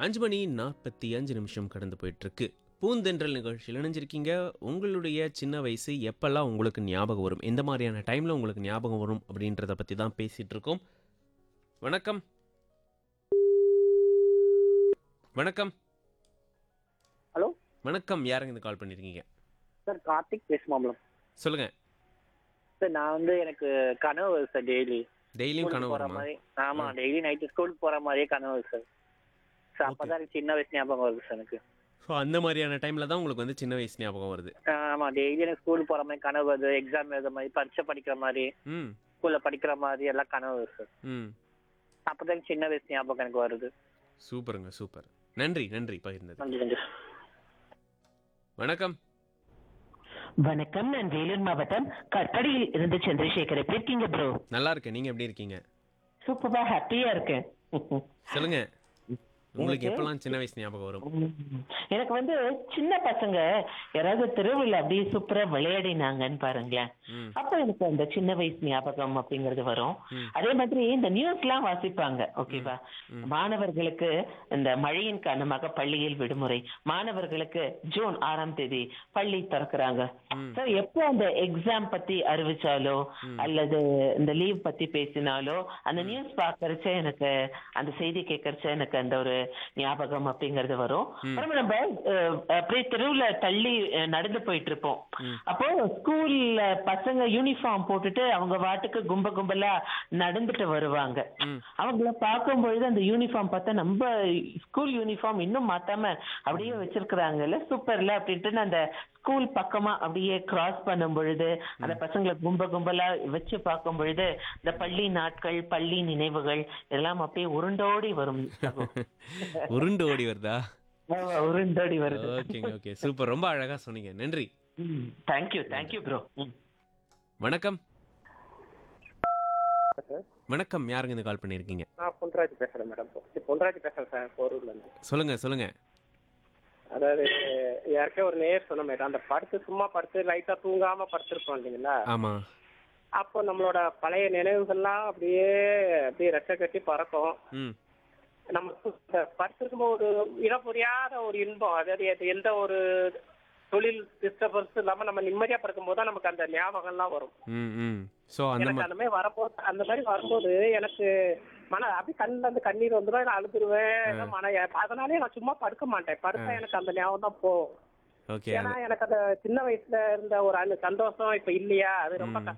அஞ்சு மணி நாற்பத்தி அஞ்சு நிமிஷம் கடந்து போயிட்டுருக்கு பூந்தென்றல் நிகழ்ச்சியில் இணைஞ்சிருக்கீங்க உங்களுடைய சின்ன வயசு எப்பெல்லாம் உங்களுக்கு ஞாபகம் வரும் எந்த மாதிரியான டைமில் உங்களுக்கு ஞாபகம் வரும் அப்படின்றத பற்றி தான் பேசிகிட்டு இருக்கோம் வணக்கம் வணக்கம் ஹலோ வணக்கம் யாருங்க இந்த கால் பண்ணியிருக்கீங்க சார் கார்த்திக் பேசுமாம்லம் சொல்லுங்கள் சார் நான் வந்து எனக்கு கனவு வருது சார் டெய்லி டெய்லியும் கனவு போற வருமா மாதிரி ஆமா டெய்லி நைட்டு ஸ்கூலுக்கு போற மாதிரியே கனவு வருது சார் சார் அப்பதான் எனக்கு சின்ன வயசு ஞாபகம் வருது சார் எனக்கு ஸோ அந்த மாதிரியான டைமில் தான் உங்களுக்கு வந்து சின்ன வயசு ஞாபகம் வருது ஆமா டெய்லி எனக்கு ஸ்கூலுக்கு போற மாதிரி கனவு வருது எக்ஸாம் எழுத மாதிரி பரீட்சை படிக்கிற மாதிரி ம் ஸ்கூல்ல படிக்கிற மாதிரி எல்லாம் கனவு வருது சார் ம் அப்பதான் எனக்கு சின்ன வயசு ஞாபகம் எனக்கு வருது சூப்பருங்க சூப்பர் நன்றி நன்றி பகிர்ந்தது நன்றி நன்றி வணக்கம் வணக்கம் நான் வேலூர் மாவட்டம் கற்படியில் இருந்து சந்திரசேகர் எப்படி இருக்கீங்க ப்ரோ நல்லா இருக்கேன் நீங்க எப்படி இருக்கீங்க சூப்பரா ஹாப்பியா இருக்கேன் சொல்லுங்க உங்களுக்கு எனக்கு- எப்பெல்லாம் சின்ன வயசு ஞாபகம் வரும் உம். எனக்கு வந்து சின்ன பசங்க யாராவது தெருவில் அப்படியே சூப்பரா விளையாடினாங்கன்னு பாருங்களேன் ம் அப்ப எனக்கு அந்த சின்ன வயசு ஞாபகம் அப்படிங்கிறது வரும் ம். அதே மாதிரி இந்த நியூஸ் எல்லாம் வாசிப்பாங்க ஓகேவா ம். மாணவர்களுக்கு இந்த மழையின் காரணமாக பள்ளியில் விடுமுறை மாணவர்களுக்கு ஜூன் ஆறாம் தேதி பள்ளி திறக்கிறாங்க ம். So, எப்போ அந்த எக்ஸாம் பத்தி அறிவிச்சாலோ அல்லது இந்த லீவ் பத்தி பேசினாலோ அந்த நியூஸ் பாக்கறச்ச எனக்கு அந்த செய்தி கேட்கறச்ச எனக்கு அந்த ஒரு ஞாபகம் அப்படிங்கறது வரும் அப்புறம் நம்ம அஹ், அப்படியே தெருவுல தள்ளி அஹ், நடந்து போயிட்டு இருப்போம் அப்போ ஸ்கூல்ல பசங்க யூனிஃபார்ம் போட்டுட்டு அவங்க வாட்டுக்கு கும்ப கும்பலா நடந்துட்டு வருவாங்க ம். அவங்கள பார்க்கும் பொழுது அந்த யூனிஃபார்ம் பார்த்தா நம்ம ஸ்கூல் யூனிஃபார்ம் இன்னும் மாத்தாம அப்படியே வச்சிருக்கிறாங்கல்ல சூப்பர்ல அப்படின்ட்டு நான் அந்த ஸ்கூல் பக்கமா அப்படியே கிராஸ் பண்ணும் பொழுது அந்த பசங்களை கும்ப கும்பலா வச்சு பார்க்கும் பொழுது இந்த பள்ளி நாட்கள் பள்ளி நினைவுகள் எல்லாம் அப்படியே உருண்டோடி வரும் சகோ. உருண்டு ஓடி வருதா ஆமா, உருண்டோடி வருது ஓகேங்க ஓகே சூப்பர் ரொம்ப அழகா சொன்னீங்க நன்றி தேங்க்யூ தேங்க்யூ ப்ரோ வணக்கம் வணக்கம் யாருங்க இந்த கால் பண்ணியிருக்கீங்க நான் பொன்ராஜ் பேசுறேன் மேடம் பொன்ராஜ் பேசுறேன் சார் போரூர்ல இருந்து சொல்லுங்க சொல்லுங்க அதாவது யாருக்கே ஒரு நேர் சொன்ன மாதிரி அந்த படுத்து சும்மா படுத்து லைட்டா தூங்காம படுத்திருப்போம் இல்லைங்களா ஆமா அப்போ நம்மளோட பழைய நினைவுகள்லாம் அப்படியே அப்படியே ரெட்டை கட்டி பறக்கும் ம் நம்ம படுத்திருக்கும் ஒரு இடம் புரியாத ஒரு இன்பம் அதாவது எது- எந்த ஒரு தொழில் டிஸ்டர்பன்ஸ் இல்லாம நம்ம நிம்மதியா படுக்கும் தான் நமக்கு அந்த ஞாபகம்லாம் வரும் ம் ம் ஸோ அந்த எனக்கு மாதிரி அந்த மாதிரி வரப்போது அந்த மாதிரி வரும்போது எனக்கு மன அப்படியே கண்ணுல இருந்து கண்ணீர் வந்துடும் நான் அழுதுருவேன் ஏன்னா மன அதனாலே நான் சும்மா படுக்க மாட்டேன் படுத்தா எனக்கு அந்த ஞாபகம் தான் போகும் ஓகே ஏன்னா எனக்கு அந்த சின்ன வயசுல இருந்த ஒரு அந்த சந்தோஷம் இப்ப இல்லையா அது ரொம்ப கஷ்டம்